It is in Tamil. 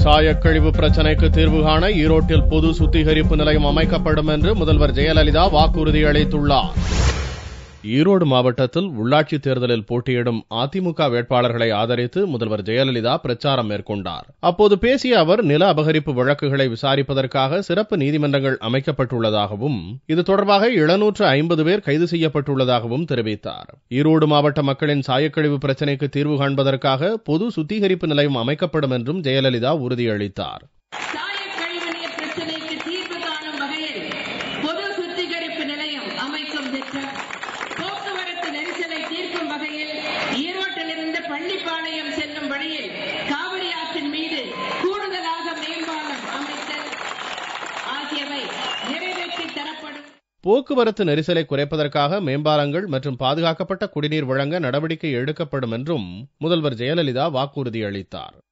சாயக்கழிவு பிரச்சினைக்கு தீர்வு காண ஈரோட்டில் பொது சுத்திகரிப்பு நிலையம் அமைக்கப்படும் என்று முதல்வர் ஜெயலலிதா வாக்குறுதி அளித்துள்ளார் ஈரோடு மாவட்டத்தில் உள்ளாட்சித் தேர்தலில் போட்டியிடும் அதிமுக வேட்பாளர்களை ஆதரித்து முதல்வர் ஜெயலலிதா பிரச்சாரம் மேற்கொண்டார் அப்போது பேசிய அவர் நில அபகரிப்பு வழக்குகளை விசாரிப்பதற்காக சிறப்பு நீதிமன்றங்கள் அமைக்கப்பட்டுள்ளதாகவும் இது தொடர்பாக எழுநூற்று ஐம்பது பேர் கைது செய்யப்பட்டுள்ளதாகவும் தெரிவித்தார் ஈரோடு மாவட்ட மக்களின் சாயக்கழிவு பிரச்சினைக்கு தீர்வு காண்பதற்காக பொது சுத்திகரிப்பு நிலையம் அமைக்கப்படும் என்றும் ஜெயலலிதா உறுதியளித்தார் சாயக்கழிவு நீர் பிரச்சனைக்கு தீர்வு காணும் வகையில் பொது சுத்திகரிப்பு நிலையம் அமைக்கும் திட்டம் போக்குவரத்து நெரிசலை தீர்க்கும் வகையில் ஈரோட்டிலிருந்து பள்ளிப்பாளையம் செல்லும் வழியில் காவிரி ஆற்றின் மீது கூடுதலாக மேம்பாலம் அமைத்தல் ஆகியவை நிறைவேற்றி தரப்படும் போக்குவரத்து நெரிசலை குறைப்பதற்காக மேம்பாலங்கள் மற்றும் பாதுகாக்கப்பட்ட குடிநீர் வழங்க நடவடிக்கை எடுக்கப்படும் என்றும் முதல்வர் ஜெயலலிதா வாக்குறுதி அளித்தார்